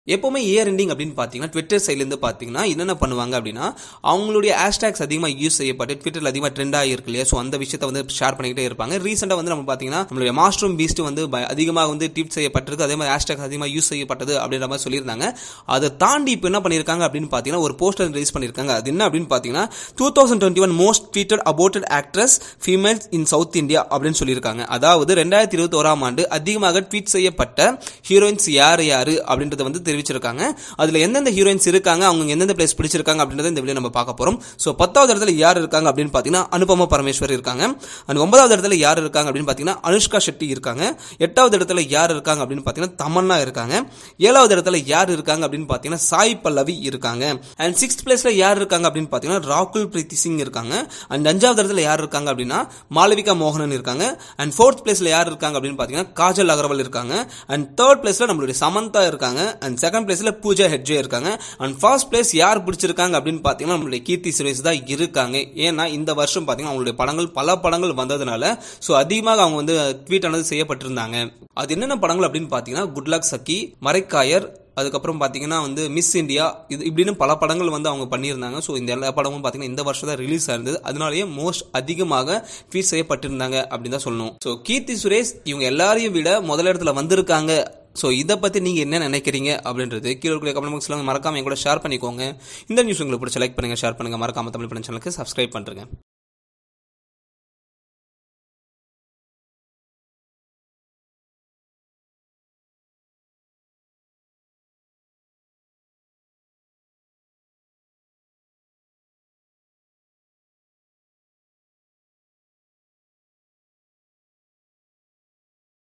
எப்போவுமே year ending அப்படின்னு பார்த்தீங்கன்னா ட்விட்டர் சைட்லேருந்து பார்த்தீங்கன்னா என்னென்ன பண்ணுவாங்க அப்படின்னா அவங்களுடைய ஹேஷ்டேக்ஸ் அதிகமாக யூஸ் செய்யப்பட்டு ட்விட்டரில் அதிகமாக ட்ரெண்டாக இருக்கு இல்லையா ஸோ அந்த விஷயத்தை வந்து ஷேர் பண்ணிக்கிட்டே இருப்பாங்க ரீசெண்டாக வந்து நம்ம பார்த்தீங்கன்னா நம்மளுடைய மாஸ்டரும் பீஸ்ட் வந்து ப- அதிகமாக வந்து ட்வீட் செய்யப்பட்டிருக்கு அதே மாதிரி ஹேஷ்டேக் அதிகமாக யூஸ் செய்யப்பட்டது அப்படின்ற மாதிரி சொல்லியிருந்தாங்க அதை தாண்டி இப்போ என்ன பண்ணியிருக்காங்க அப்படின்னு பார்த்தீங்கன்னா ஒரு போஸ்டர் ரிலீஸ் பண்ணியிருக்காங்க அது என்ன அப்படின்னு பார்த்தீங்கன்னா two thousand twenty one most tweeted about actress females in south India அப்படின்னு சொல்லியிருக்காங்க அதாவது ரெண்டாயிரத்தி இருபத்தி ஓராம் ஆண்டு அதிகமாக ட்வீட் செய்யப்பட்ட ஹீரோயின்ஸ் யார் யாரு அப்படின்றத வந்து தெரிவிச்சிருக்காங்க அதுல எந்தெந்த ஹீரோயின்ஸ் இருக்காங்க அவங்க எந்தெந்த பிளேஸ் பிடிச்சிருக்காங்க அப்படின்றத இந்த வீடியோ நம்ம பார்க்க போறோம் ஸோ பத்தாவது இடத்துல யார் இருக்காங்க அப்படின்னு பார்த்தீங்கன்னா அனுபமா பரமேஸ்வர் இருக்காங்க அண்ட் ஒன்பதாவது இடத்துல யார் இருக்காங்க அப்படின்னு பார்த்தீங்கன்னா அனுஷ்கா ஷெட்டி இருக்காங்க எட்டாவது இடத்துல யார் இருக்காங்க அப்படின்னு பார்த்தீங்கன்னா தமன்னா இருக்காங்க ஏழாவது இடத்துல யார் இருக்காங்க அப்படின்னு பார்த்தீங்கன்னா சாய் பல்லவி இருக்காங்க அண்ட் சிக்ஸ்த் பிளேஸ்ல யார் இருக்காங்க அப்படின்னு பார்த்தீங்கன்னா ராகுல் பிரீத்தி சிங் இருக்காங்க அண்ட் அஞ்சாவது இடத்துல யார் இருக்காங்க அப்படின்னா மாளவிகா மோகனன் இருக்காங்க அண்ட் ஃபோர்த் பிளேஸ்ல யார் இருக்காங்க அப்படின்னு பார்த்தீங்கன்னா காஜல் அகர்வால் இருக்காங்க அண்ட் தேர்ட் பிளேஸ்ல நம்மளுடைய சமந்தா இருக்காங்க அண்ட் செகண்ட் பிளேஸ்ல பூஜா ஹெட்ஜே இருக்காங்க அண்ட் ஃபர்ஸ்ட் பிளேஸ் யார் பிடிச்சிருக்காங்க அப்படின்னு பார்த்தீங்கன்னா நம்மளுடைய கீர்த்தி சுரேஷ் தான் இருக்காங்க ஏன்னா இந்த வருஷம் பார்த்தீங்கன்னா அவங்களுடைய படங்கள் பல படங்கள் வந்ததுனால ஸோ அதிகமாக அவங்க வந்து ட்வீட் ஆனது செய்யப்பட்டிருந்தாங்க அது என்னென்ன படங்கள் அப்படின்னு பார்த்தீங்கன்னா குட் லக் சக்கி மரைக்காயர் அதுக்கப்புறம் பார்த்தீங்கன்னா வந்து மிஸ் இந்தியா இது இப்படின்னு பல படங்கள் வந்து அவங்க பண்ணியிருந்தாங்க ஸோ இந்த எல்லா படமும் பார்த்தீங்கன்னா இந்த வருஷம் தான் ரிலீஸ் ஆயிருந்தது அதனாலேயே மோஸ்ட் அதிகமாக ட்வீட் செய்யப்பட்டிருந்தாங்க அப்படின்னு தான் சொல்லணும் ஸோ கீர்த்தி சுரேஷ் இவங்க எல்லாரையும் விட முதல் இடத்துல வந்திருக்காங்க ஸோ இதை பற்றி நீங்கள் என்ன நினைக்கிறீங்க அப்படின்றது கீழே இருக்கிற கமெண்ட் பாக்ஸில் மறக்காம என் கூட ஷேர் பண்ணிக்கோங்க இந்த நியூஸ் உங்களுக்கு பிடிச்ச லைக் பண்ணுங்க ஷேர் பண்ணுங்க மறக்காம தமிழ் பண்ண சேனலுக்கு சப்ஸ்கிரைப் பண்ணுறேங்க